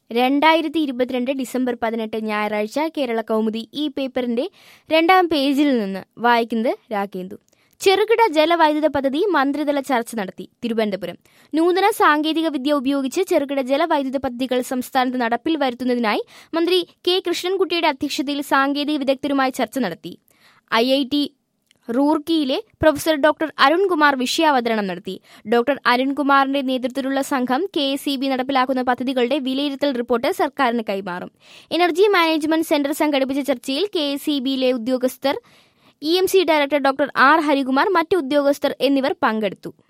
രണ്ടായിരത്തി ഇരുപത്തിരണ്ട് ഡിസംബർ പതിനെട്ട് ഞായറാഴ്ച കേരള കൗമുദി ഈ പേപ്പറിന്റെ രണ്ടാം പേജിൽ നിന്ന് വായിക്കുന്നത് രാകേന്ദു ചെറുകിട ജലവൈദ്യുത പദ്ധതി മന്ത്രിതല ചർച്ച നടത്തി തിരുവനന്തപുരം നൂതന സാങ്കേതിക വിദ്യ ഉപയോഗിച്ച് ചെറുകിട ജലവൈദ്യുത പദ്ധതികൾ സംസ്ഥാനത്ത് നടപ്പിൽ വരുത്തുന്നതിനായി മന്ത്രി കെ കൃഷ്ണൻകുട്ടിയുടെ അധ്യക്ഷതയിൽ സാങ്കേതിക വിദഗ്ധരുമായി ചർച്ച നടത്തി ഐ ഐ ടി റൂർക്കിയിലെ പ്രൊഫസർ ഡോക്ടർ അരുൺകുമാർ വിഷയാവതരണം നടത്തി ഡോക്ടർ അരുൺകുമാറിന്റെ നേതൃത്വത്തിലുള്ള സംഘം കെ എസ് നടപ്പിലാക്കുന്ന പദ്ധതികളുടെ വിലയിരുത്തൽ റിപ്പോർട്ട് സർക്കാരിന് കൈമാറും എനർജി മാനേജ്മെന്റ് സെന്റർ സംഘടിപ്പിച്ച ചർച്ചയിൽ കെ എസ് ഉദ്യോഗസ്ഥർ E M C director doctor R Harikumar മറ്റ് ഉദ്യോഗസ്ഥർ എന്നിവർ പങ്കെടുത്തു